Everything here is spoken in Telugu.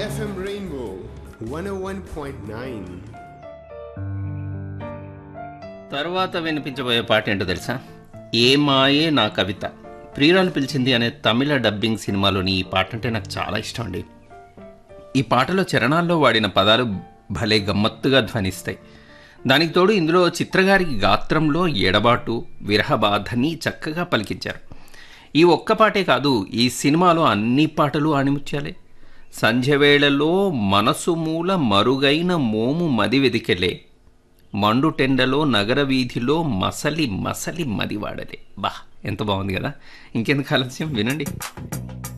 FM Rainbow 101.9. తర్వాత వినిపించబోయే పాట ఏంటో తెలుసా ఏ మాయే నా కవిత ప్రియురాలు పిలిచింది అనే తమిళ డబ్బింగ్ సినిమాలోని ఈ పాట అంటే నాకు చాలా ఇష్టం అండి ఈ పాటలో చరణాల్లో వాడిన పదాలు భలే గమ్మత్తుగా ధ్వనిస్తాయి దానికి తోడు ఇందులో చిత్రగారి గాత్రంలో ఎడబాటు విరహబాధని చక్కగా పలికించారు ఈ ఒక్క పాటే కాదు ఈ సినిమాలో అన్ని పాటలు ఆణిముత్యాలే సంధ్యవేళలో మనసు మూల మరుగైన మోము మది వెదికెలే మండుటెండలో నగర వీధిలో మసలి మసలి మదివాడలే బా ఎంత బాగుంది కదా ఇంకెందుకు ఆలస్యం వినండి